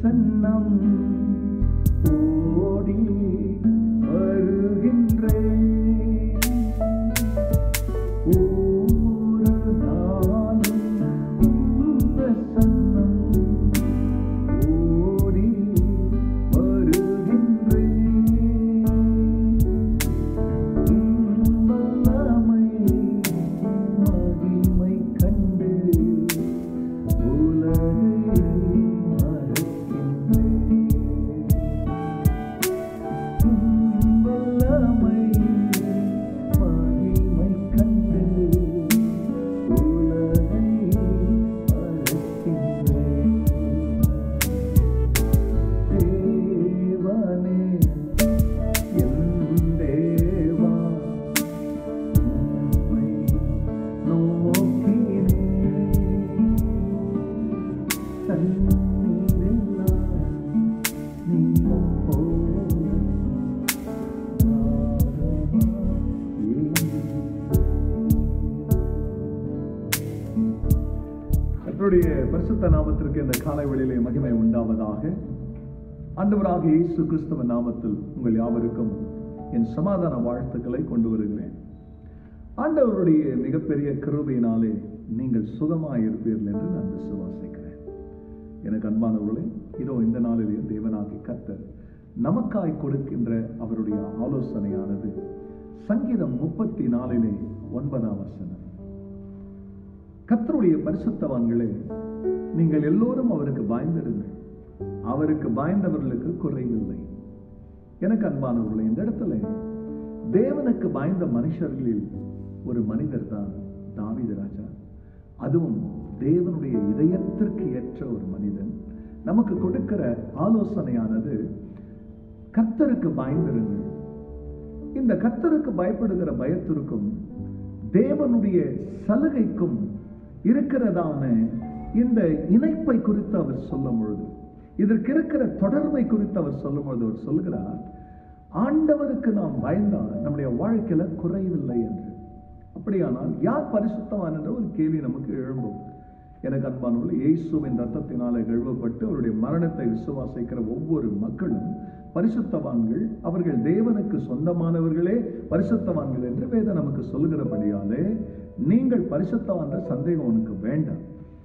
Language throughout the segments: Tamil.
பிரசன்னம் ஓடி வருகின்றேன் ஒரு நாளும் உம் பிரசன்னம் ஓடி வருகின்றேன் உம் வல்லமை மகிமை கண்டு உலகை மறக்கின்றேன் உம் வல்லமை மகிமை கண்டு உலகை மறக்கின்றேன் தேவனே என் தேவா உம்மை நோக்கினேன் தண்ணீரெல்லாம் நீரும் போல கர்த்தருடைய பரிசுத்த நாமத்திற்கு இந்த காலை வேளையிலே மகிமை உண்டாவதாக ஆண்டவராக இயேசு கிறிஸ்துவ நாமத்தில் உங்கள் யாவருக்கும் என் சமாதான வாழ்த்துக்களை கொண்டு வருகிறேன் ஆண்டவருடைய மிகப்பெரிய கிருபையினாலே நீங்கள் சுகமாய் இருப்பீர்கள் என்று நான் விசுவாசிக்கிறேன் எனக்கு அன்பானவர்களே இதோ இந்த நாளிலே தேவனாகி கர்த்தர் நமக்காய் கொடுக்கின்ற அவருடைய ஆலோசனையானது சங்கீதம் முப்பத்தி நாலிலே ஒன்பதாம் வசனம் கர்த்தருடைய பரிசுத்தவான்களே நீங்கள் எல்லோரும் அவருக்கு பயந்திருங்கள் அவருக்கு பயந்தவர்களுக்கு குறைவில்லை எனக்கு அன்பானவர்களே இந்த இடத்துல தேவனுக்கு பயந்த மனுஷர்களில் ஒரு மனிதர் தான் தாவீது ராஜா அதுவும் தேவனுடைய இதயத்திற்கு ஏற்ற ஒரு மனிதன் நமக்கு கொடுக்கிற ஆலோசனையானது கர்த்தருக்கு பயந்திருங்கள் இந்த கர்த்தருக்கு பயப்படுகிற பயத்திற்கும் தேவனுடைய சலுகைக்கும் இருக்கிறதான இந்த இணைப்பை குறித்து அவர் சொல்லும் பொழுது இதற்கு இருக்கிற தொடர்பை குறித்து அவர் சொல்லும் பொழுது அவர் சொல்கிறார் ஆண்டவருக்கு நாம் பயந்தால் நம்முடைய வாழ்க்கையில குறைவில்லை என்று அப்படியானால் யார் பரிசுத்தவான் என்ற ஒரு கேள்வி நமக்கு எழும்பும் எனக்கு அன்பானவர்கள் இயேசுவின் ரத்தத்தினாலே கழுவப்பட்டு அவருடைய மரணத்தை விசுவாசிக்கிற ஒவ்வொரு மக்களும் பரிசுத்தவான்கள் அவர்கள் தேவனுக்கு சொந்தமானவர்களே பரிசுத்தவான்கள் என்று வேதம் நமக்கு சொல்லுகிறபடியாலே நீங்கள் பரிசுத்தவான் என்ற சந்தேகம் உனக்கு வேண்டாம்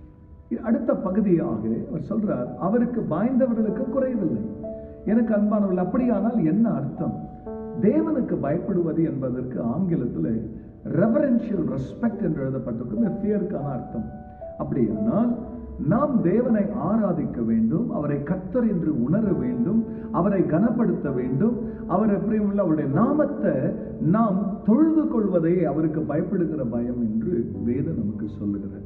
அடுத்த பகுதியாக அவர் சொல்றார் அவருக்கு பாய்ந்தவர்களுக்கு குறைவில்லை எனக்கு அன்பானவர்கள் அப்படியானால் என்ன அர்த்தம் தேவனுக்கு பயப்படுவது என்பதற்கு ஆங்கிலத்தில் ரெவரன்ஷியல் ரெஸ்பெக்ட் என்று எழுதப்பட்டிருக்கும் ஃபியருக்கான அர்த்தம் அப்படியானால் நாம் தேவனை ஆராதிக்க வேண்டும் அவரை கத்தர் என்று உணர வேண்டும் அவரை கனப்படுத்த வேண்டும் அவர் எப்படி உள்ள அவருடைய நாமத்தை நாம் தொழுது கொள்வதை அவருக்கு பயப்படுகிற பயம் என்று வேதம் நமக்கு சொல்லுகிறது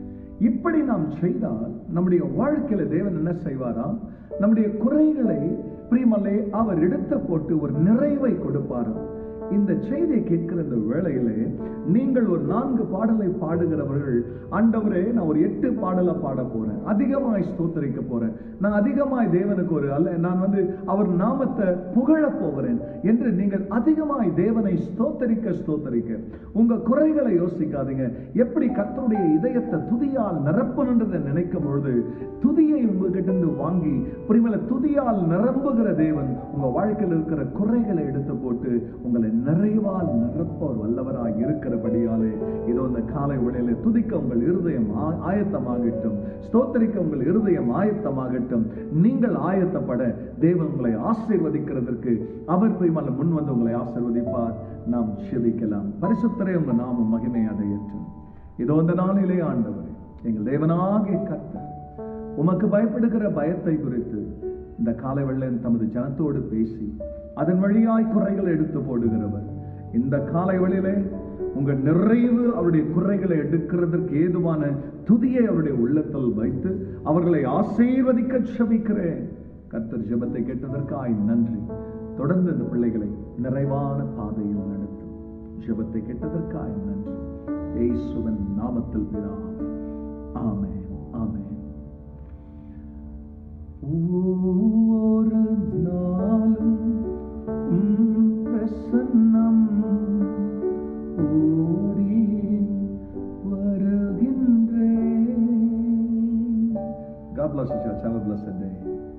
இப்படி நாம் செய்தால் நம்முடைய வாழ்க்கையில தேவன் என்ன செய்வாராம் நம்முடைய குறைகளை பிரியமல்லே அவர் எடுத்து போட்டு ஒரு நிறைவை கொடுப்பாராம் இந்த செய்தியை கேட்கிற இந்த வேளையிலே நீங்கள் ஒரு நான்கு பாடலை பாடுகிறவர்கள் ஆண்டவரே நான் ஒரு எட்டு பாடலை பாட போறேன் அதிகமாய் ஸ்தோத்தரிக்க போறேன் நான் அதிகமாய் தேவனுக்கு ஒரு அல்ல நான் வந்து அவர் நாமத்தை புகழ போகிறேன் என்று நீங்கள் அதிகமாய் தேவனை ஸ்தோத்தரிக்க ஸ்தோத்தரிக்க உங்க குறைகளை யோசிக்காதீங்க எப்படி கர்த்தருடைய இதயத்தை துதியால் நிரப்பணுன்றதை நினைக்கும் பொழுது துதியை உங்ககிட்ட இருந்து வாங்கி புரிமல துதியால் நிரம்புகிற தேவன் உங்க வாழ்க்கையில் இருக்கிற குறைகளை எடுத்து போட்டு உங்களை நிறைவால் நிரப்ப ஒரு வல்லவராய் இருக்கிறபடியாலே இதோ இந்த காலை வேளையில துதிக்க உங்கள் இருதயம் ஆ- ஆயத்தமாகட்டும் ஸ்தோத்தரிக்க உங்கள் இருதயம் ஆயத்தமாகட்டும் நீங்கள் ஆயத்தப்பட தேவன் உங்களை ஆசீர்வதிக்கிறதற்கு அவர் பிரியமல்ல முன் வந்து உங்களை ஆசீர்வதிப்பார் நாம் செபிக்கலாம் பரிசுத்தரே உங்க நாமம் மகிமை அடையட்டும் இதோ இந்த நாளிலே ஆண்டவரே எங்கள் தேவனாகிய கர்த்தர் உமக்கு பயப்படுகிற பயத்தை குறித்து இந்த காலை வெள்ளன் தமது ஜனத்தோடு பேசி அதன் வழியாய் குறைகளை எடுத்து போடுகிறவர் இந்த காலை வேளையிலே உங்க நிறைவு அவருடைய குறைகளை எடுக்கிறதற்கு ஏதுவான துதியை அவருடைய உள்ளத்தில் வைத்து அவர்களை ஆசீர்வதிக்க செபிக்கிறேன் கர்த்தர் ஜெபத்தை கேட்டதற்காய் நன்றி தொடர்ந்து இந்த பிள்ளைகளை நிறைவான பாதையில் நடத்தும் ஜெபத்தை கேட்டதற்காய் நன்றி இயேசுவின் நாமத்தில் பிதாவே ஆமென் ஆமென் ஒவ்வொரு நாளும் உம் பிரசன்னம் ஓடி வருகின்றேன் God bless you, church. Have a blessed day.